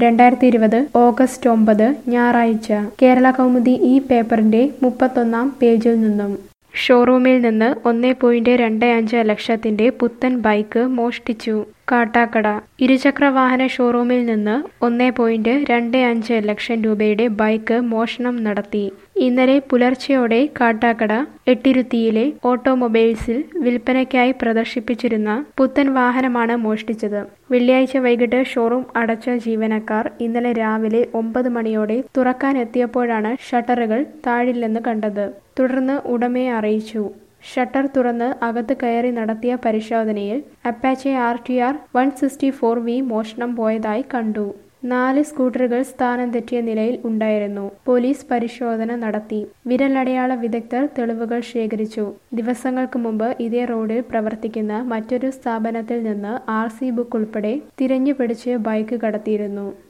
രണ്ടായിരത്തി ഇരുപത് ഓഗസ്റ്റ് ഒമ്പത് ഞായറാഴ്ച കേരള കൗമുദി ഈ പേപ്പറിന്റെ മുപ്പത്തൊന്നാം പേജിൽ നിന്നും ഷോറൂമിൽ നിന്ന് ഒന്നേ പോയിന്റ് രണ്ട് അഞ്ച് ലക്ഷത്തിന്റെ പുത്തൻ ബൈക്ക് മോഷ്ടിച്ചു കാട്ടാക്കട ഇരുചക്ര വാഹന ഷോറൂമിൽ നിന്ന് ഒന്നേ പോയിന്റ് രണ്ട് അഞ്ച് ലക്ഷം രൂപയുടെ ബൈക്ക് മോഷണം നടത്തി ഇന്നലെ പുലർച്ചെയോടെ കാട്ടാക്കട എട്ടിരുത്തിയിലെ ഓട്ടോമൊബൈൽസിൽ വിൽപ്പനയ്ക്കായി പ്രദർശിപ്പിച്ചിരുന്ന പുത്തൻ വാഹനമാണ് മോഷ്ടിച്ചത് വെള്ളിയാഴ്ച വൈകിട്ട് ഷോറൂം അടച്ച ജീവനക്കാർ ഇന്നലെ രാവിലെ ഒമ്പത് മണിയോടെ തുറക്കാനെത്തിയപ്പോഴാണ് ഷട്ടറുകൾ താഴില്ലെന്ന് കണ്ടത് തുടർന്ന് ഉടമയെ അറിയിച്ചു ഷട്ടർ തുറന്ന് അകത്ത് കയറി നടത്തിയ പരിശോധനയിൽ Apache R T R one sixty four V മോഷണം പോയതായി കണ്ടു നാല് സ്കൂട്ടറുകൾ സ്ഥാനം തെറ്റിയ നിലയിൽ ഉണ്ടായിരുന്നു പോലീസ് പരിശോധന നടത്തി വിരലടയാള വിദഗ്ധർ തെളിവുകൾ ശേഖരിച്ചു ദിവസങ്ങൾക്ക് മുമ്പ് ഇതേ റോഡിൽ പ്രവർത്തിക്കുന്ന മറ്റൊരു സ്ഥാപനത്തിൽ നിന്ന് ആർ സി ബുക്ക് ഉൾപ്പെടെ തിരഞ്ഞുപിടിച്ച് ബൈക്ക് കടത്തിയിരുന്നു